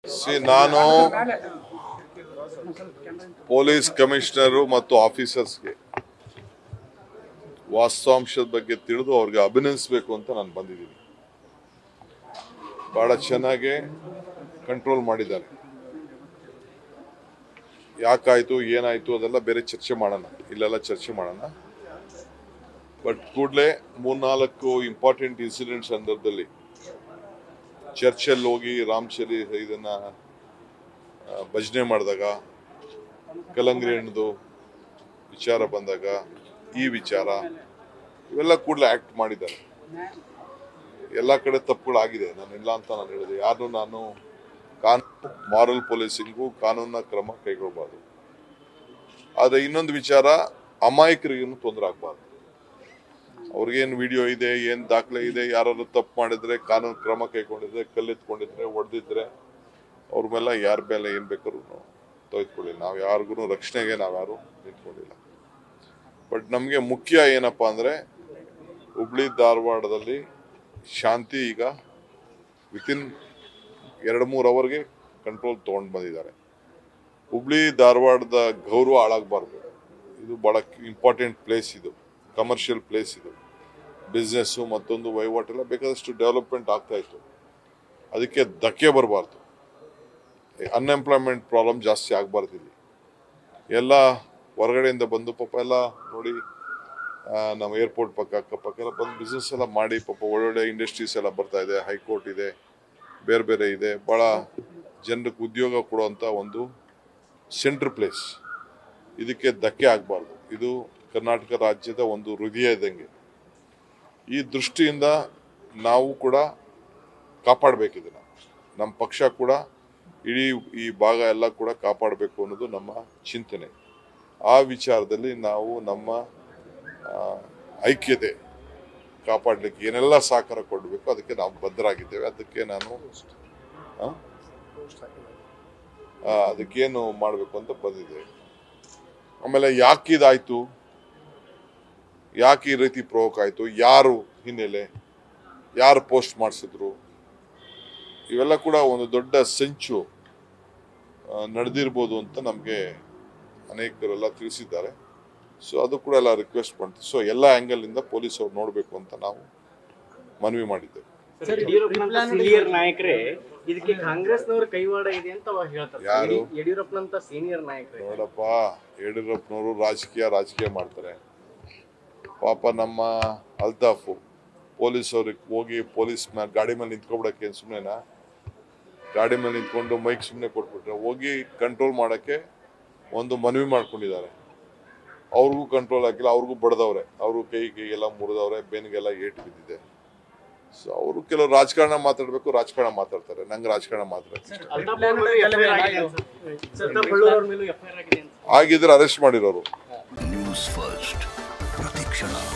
C ನಾನು police commissioner ಮತ್ತು ಆಫೀಸರ್ಸ್ಗೆ ವಾಸ್ತವಾಂಶದ ಬಗ್ಗೆ ತಿಳಿದು ಅವ್ರಿಗೆ ಅಭಿನಂದಿಸಬೇಕು ಅಂತ ನಾನು ಬಂದಿದ್ದೀನಿ ಬಹಳ ಚೆನ್ನಾಗಿ ಕಂಟ್ರೋಲ್ ಮಾಡಿದ್ದಾರೆ ಯಾಕಾಯ್ತು ಏನಾಯ್ತು ಅದೆಲ್ಲ ಬೇರೆ ಚರ್ಚೆ ಮಾಡೋಣ ಇಲ್ಲೆಲ್ಲ ಚರ್ಚೆ ಮಾಡೋಣ ಬಟ್ ಕೂಡಲೇ ಮೂರ್ನಾಲ್ಕು ಇಂಪಾರ್ಟೆಂಟ್ ಇನ್ಸಿಡೆಂಟ್ ಸಂದರ್ಭದಲ್ಲಿ ಚರ್ಚಲ್ಲಿ ಹೋಗಿ ರಾಮಚರಿ ಇದನ್ನ ಆ, ಭಜನೆ ಮಾಡಿದಾಗ ಕಲಂಗ್ರಿ ಹಣ್ಣದು ವಿಚಾರ ಬಂದಾಗ ಈ ವಿಚಾರ ಇವೆಲ್ಲ ಕೂಡಲೇ ಆಕ್ಟ್ ಮಾಡಿದ್ದಾರೆ ಎಲ್ಲ ಕಡೆ ತಪ್ಪುಗಳಾಗಿದೆ ನಾನು ಇಲ್ಲ ಅಂತ ನಾನು ಹೇಳಿದೆ ಯಾರು ನಾನು ಕಾನೂನು ಮಾರಲ್ ಪೊಲೀಸಿಂಗು ಕಾನೂನಿನ ಕ್ರಮ ಕೈಗೊಳ್ಬಾರ್ದು ಆದರೆ ಇನ್ನೊಂದು ವಿಚಾರ ಅಮಾಯಕರಿಗೇನು ತೊಂದರೆ ಆಗಬಾರ್ದು ಅವ್ರಿಗೇನು ವಿಡಿಯೋ ಇದೆ ಏನು ದಾಖಲೆ ಇದೆ ಯಾರಾದ್ರು ತಪ್ಪು ಮಾಡಿದ್ರೆ ಕಾನೂನು ಕ್ರಮ ಕೈಗೊಂಡಿದ್ರೆ ಕಲ್ಲೆತ್ಕೊಂಡಿದ್ರೆ ಹೊಡೆದಿದ್ರೆ ಅವ್ರ ಮೇಲೆ ಯಾರ ಮೇಲೆ ಏನು ಬೇಕಾದ್ರೂ ತೆಗೆದುಕೊಳ್ಳಿ ನಾವು ಯಾರಿಗೂ ರಕ್ಷಣೆಗೆ ನಾವ್ಯಾರು ನಿಂತ್ಕೊಂಡಿಲ್ಲ ಬಟ್ ನಮಗೆ ಮುಖ್ಯ ಏನಪ್ಪಾ ಅಂದರೆ ಹುಬ್ಳಿ ಧಾರವಾಡದಲ್ಲಿ ಶಾಂತಿ ಈಗ ವಿತಿನ್ ಎರಡು ಮೂರು ಅವರ್ಗೆ ಕಂಟ್ರೋಲ್ ತೊಗೊಂಡು ಬಂದಿದ್ದಾರೆ ಹುಬ್ಳಿ ಧಾರವಾಡದ ಗೌರವ ಹಾಳಾಗಬಾರ್ದು ಇದು ಭಾಳ ಇಂಪಾರ್ಟೆಂಟ್ ಪ್ಲೇಸ್ ಇದು ಕಮರ್ಷಿಯಲ್ ಪ್ಲೇಸ್ ಇದು ಬಿಸ್ನೆಸ್ಸು ಮತ್ತೊಂದು ವಹಿವಾಟೆಲ್ಲ ಬೇಕಾದಷ್ಟು ಡೆವಲಪ್ಮೆಂಟ್ ಆಗ್ತಾ ಇತ್ತು ಅದಕ್ಕೆ ಧಕ್ಕೆ ಬರಬಾರ್ದು ಅನ್ಎಂಪ್ಲಾಯ್ಮೆಂಟ್ ಪ್ರಾಬ್ಲಮ್ ಜಾಸ್ತಿ ಆಗಬಾರ್ದು ಇಲ್ಲಿ ಎಲ್ಲ ಹೊರಗಡೆಯಿಂದ ಬಂದು ಪಾಪ ಎಲ್ಲ ನೋಡಿ ಆ, ನಮ್ಮ ಏರ್ಪೋರ್ಟ್ ಪಕ್ಕ ಅಕ್ಕಪಕ್ಕ ಎಲ್ಲ ಬಂದು ಬಿಸ್ನೆಸ್ ಎಲ್ಲ ಮಾಡಿ ಪಾಪ ಒಳ್ಳೊಳ್ಳೆ ಇಂಡಸ್ಟ್ರೀಸ್ ಎಲ್ಲ ಬರ್ತಾ ಇದೆ ಹೈಕೋರ್ಟ್ ಇದೆ ಬೇರೆ ಬೇರೆ ಇದೆ ಭಾಳ ಜನರಿಗೆ ಉದ್ಯೋಗ ಕೊಡುವಂಥ ಒಂದು ಸೆಂಟ್ರ್ ಪ್ಲೇಸ್ ಇದಕ್ಕೆ ಧಕ್ಕೆ ಆಗಬಾರ್ದು ಇದು ಕರ್ನಾಟಕ ರಾಜ್ಯದ ಒಂದು ಹೃದಯ ಇದ್ದಂಗೆ ಈ ದೃಷ್ಟಿಯಿಂದ ನಾವು ಕೂಡ ಕಾಪಾಡಬೇಕು ಇದನ್ನ ನಮ್ಮ ಪಕ್ಷ ಕೂಡ ಇಡೀ ಈ ಭಾಗ ಎಲ್ಲ ಕೂಡ ಕಾಪಾಡಬೇಕು ಅನ್ನೋದು ನಮ್ಮ ಚಿಂತನೆ ಆ ವಿಚಾರದಲ್ಲಿ ನಾವು ನಮ್ಮ ಆ, ಐಕ್ಯತೆ ಕಾಪಾಡಲಿಕ್ಕೆ ಏನೆಲ್ಲ ಸಹಕಾರ ಕೊಡಬೇಕು ಅದಕ್ಕೆ ನಾವು ಬದ್ಧರಾಗಿದ್ದೇವೆ ಅದಕ್ಕೆ ನಾನು ಆ? ಆ, ಅದಕ್ಕೇನು ಮಾಡಬೇಕು ಅಂತ ಬಂದಿದ್ದೇವೆ ಆಮೇಲೆ ಯಾಕೆ ಇದಾಯ್ತು ಯಾಕೆ ಈ ರೀತಿ ಪ್ರವೋಕ್ ಆಯ್ತು ಯಾರು ಹಿನ್ನೆಲೆ ಯಾರು ಪೋಸ್ಟ್ ಮಾಡಿಸಿದ್ರು ಇವೆಲ್ಲ ಕೂಡ ಒಂದು ದೊಡ್ಡ ಸಂಚು ಆ, ನಡೆದಿರ್ಬೋದು ಅಂತ ನಮಗೆ ಅನೇಕರೆಲ್ಲ ತಿಳಿಸಿದ್ದಾರೆ ಸೊ ಅದು ಕೂಡ ಎಲ್ಲ ರಿಕ್ವೆಸ್ಟ್ ಮಾಡ್ತೀವಿ ಸೊ ಎಲ್ಲ ಆ್ಯಂಗಲಿಂದ ಪೊಲೀಸ್ ಅವ್ರು ನೋಡಬೇಕು ಅಂತ ನಾವು ಮನವಿ ಮಾಡಿದ್ದೇವೆ ಸರ್ ಯಡಿಯೂರಪ್ಪನಂತ ಸೀನಿಯರ್ ನಾಯಕರೇ ಇದಕ್ಕೆ ಕಾಂಗ್ರೆಸ್ನವ್ರ ಕೈವಾಡ ಇದೆ ಅಂತ ಅವಾಗ ಹೇಳ್ತಾರೆ ಯಾರು? ಯಡಿ- ಯಡಿಯೂರಪ್ಪನಂತ ಸೀನಿಯರ್ ನಾಯಕರೇ ನೋಡಪ್ಪ ಯಡಿಯೂರಪ್ಪನವರು ರಾಜಕೀಯ ರಾಜಕೀಯ ಮಾಡ್ತಾರೆ ಪಾಪ ನಮ್ಮ ಅಲ್ತಾಫು ಪೊಲೀಸ್ ಅವ್ರಿಗೆ ಹೋಗಿ ಪೊಲೀಸ್ ಮ್ಯಾಲೆ ಗಾಡಿ ಮೇಲೆ ನಿಂತ್ಕೊಬಿಡಕ್ಕೆ ಸುಮ್ಮನೆನಾ ಗಾಡಿ ಮೇಲೆ ನಿಂತ್ಕೊಂಡು ಮೈಕ್ ಸುಮ್ಮನೆ ಕೊಟ್ಬಿಟ್ರೆ ಹೋಗಿ ಕಂಟ್ರೋಲ್ ಮಾಡೋಕ್ಕೆ ಒಂದು ಮನವಿ ಮಾಡ್ಕೊಂಡಿದ್ದಾರೆ ಅವ್ರಿಗೂ ಕಂಟ್ರೋಲ್ ಆಗಿಲ್ಲ ಅವ್ರಿಗೂ ಬಡ್ದವ್ರೆ ಅವರು ಕೈ ಕೈಗೆಲ್ಲ ಮುರಿದವ್ರೆ ಬೆನ್ನಿಗೆಲ್ಲ ಏಟು ಬಿದ್ದಿದೆ ಸೊ ಅವರು ಕೆಲವು ರಾಜಕಾರಣ ಮಾತಾಡಬೇಕು ರಾಜಕಾರಣ ಮಾತಾಡ್ತಾರೆ ನಂಗೆ ರಾಜಕಾರಣ ಮಾತಾಡಕ್ಕೆ ಇಷ್ಟ ಅಲ್ತಾಫ್ ಅವ್ರ ಮೇಲೂ FIR ಆಗಿದೆ ಅಂತ. ಸತ್ತಪ್ಪ ಬಳ್ಳೂರ್ ಅವ್ರ ಮೇಲೂ ಎಫ್ಐಆರ್ ಆಗಿದೆ ಅಂತ ಆಗಿದ್ರೆ ಅರೆಸ್ಟ್ ಮಾಡಿರೋರು ನ್ಯೂಸ್ ಫಸ್ಟ್ ಪ್ರತಿಕ್ಷಣ